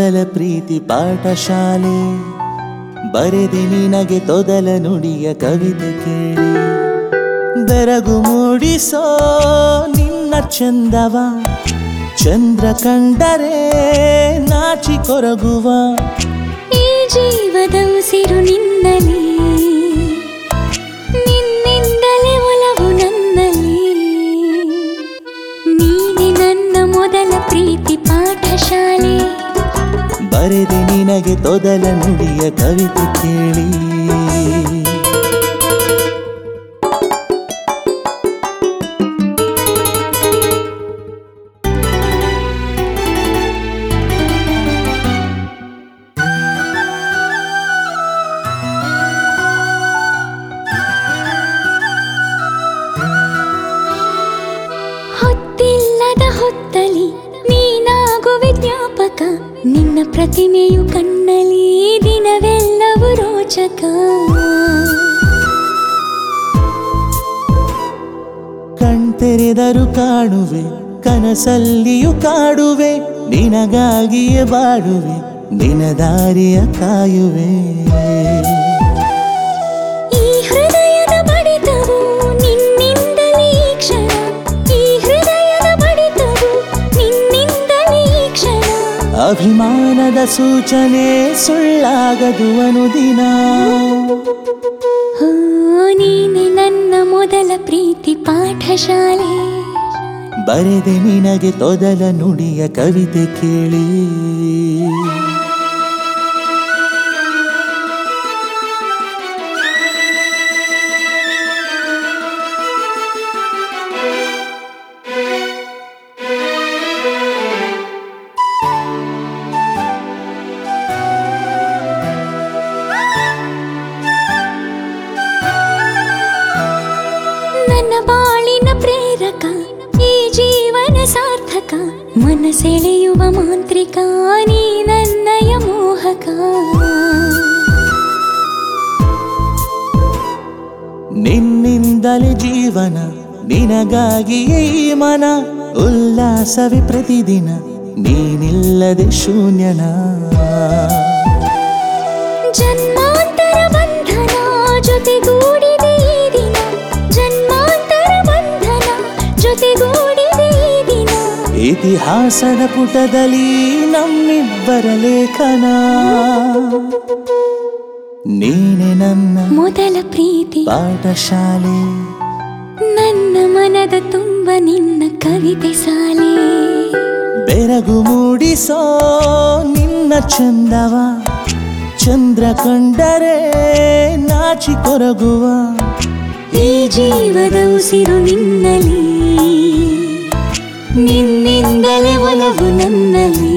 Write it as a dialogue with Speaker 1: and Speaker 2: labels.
Speaker 1: ಮೊದಲ ಪ್ರೀತಿ ಪಾಠಶಾಲೆ ಬರೆದೆ ನಿನಗೆ ತೊದಲ ನುಡಿಯ ಕವಿತೆ ಕೇಳಿ ಬೆರಗು ಮೂಡಿಸೋ ನಿನ್ನ ಚಂದವ ಚಂದ್ರ ಕಂಡರೆ ನಾಚಿ ಕೊರಗುವ
Speaker 2: ಈ ಜೀವದ ಉಸಿರು ನಿನ್ನಲಿ ನಿನ್ನಿಂದಲೇ ಒಲವು ನನ್ನಲ್ಲಿ ನೀನೆ ನನ್ನ ಮೊದಲ ಪ್ರೀತಿ ಪಾಠಶಾಲೆ
Speaker 1: ಬರೆದೆ ನಿನಗೆ ತೊದಲ ನುಡಿಯ ಕವಿತೆ ಕೇಳಿ
Speaker 2: ಹೊತ್ತಿಲ್ಲದ ಹೊತ್ತಲಿ ನೀನಾಗುವೆ ಜ್ಞಾಪಕ ನಿನ್ನ ಪ್ರತಿಮೆಯು ಕಣ್ಣಲಿ ದಿನವೆಲ್ಲವೂ ರೋಚಕ
Speaker 1: ಕಣ್ತೆರೆದರು ಕಾಣುವೆ ಕನಸಲ್ಲಿಯೂ ಕಾಡುವೆ ನಿನಗಾಗಿಯೇ ಬಾಡುವೆ ನಿನ ದಾರಿಯ ಕಾಯುವೆ
Speaker 2: ಈ ಹೃದಯದ ಬಡಿತವು ನಿನ್ನಿಂದಲೇ ಈ ಕ್ಷಣ ಈ ಹೃದಯದ ಬಡಿತವು ನಿನ್ನಿಂದಲೇ ಈ ಕ್ಷಣ
Speaker 1: ಅಭಿಮಾನದ ಸೂಚನೆ ಸುಳ್ಳಾಗದು ಅನುದಿನ
Speaker 2: ಓ, ನೀನೆ ನನ್ನ ಮೊದಲ ಪ್ರೀತಿ ಪಾಠಶಾಲೆ
Speaker 1: ಬರೆದೆ ನಿನಗೆ ತೊದಲ ನುಡಿಯ ಕವಿತೆ ಕೇಳಿ
Speaker 2: ನನ್ನ ಬಾಳಿನ ಪ್ರೇರಕ ಈ ಜೀವನ ಸಾರ್ಥಕ ಮನಸೆಳೆಯುವ ಮಾಂತ್ರಿಕ ನೀ ನನ್ನಯ ಮೋಹಕ
Speaker 1: ನಿನ್ನಿಂದಲೇ ಜೀವನ ನಿನಗಾಗಿಯೇ ಈ ಮನ ಉಲ್ಲಾಸವೇ ಪ್ರತಿದಿನ ನೀನಿಲ್ಲದೆ ಶೂನ್ಯನ
Speaker 2: ಜನ್ಮಾಂತರ ಬಂಧನ ಜೊತೆಗೂಡಿದೆ ಈ ದಿನ ಜನ್ಮಾಂತರ ಬಂಧನ ಜೊತೆಗೂಡಿದೆ ಈ ದಿನ
Speaker 1: ಇತಿಹಾಸದ ಪುಟದಲ್ಲಿ ನಮ್ಮಿಬ್ಬರ ಲೇಖನ ನೀನೆ ನನ್ನ
Speaker 2: ಮೊದಲ ಪ್ರೀತಿ
Speaker 1: ಪಾಠಶಾಲೆ
Speaker 2: ನನ್ನ ಮನದ ತುಂಬ ನಿನ್ನ ಕವಿತೆ ಸಾಲೆ
Speaker 1: ಬೆರಗು ಮೂಡಿಸೋ ನಿನ್ನ ಚಂದವ ಚಂದ್ರ ಕಂಡರೆ ನಾಚಿ ಕೊರಗುವ
Speaker 2: ಈ ಜೀವದ ಉಸಿರು ನಿನ್ನಲಿ ನಿನ್ನಿಂದಲೇ ಒಲವು ನನ್ನಲ್ಲಿ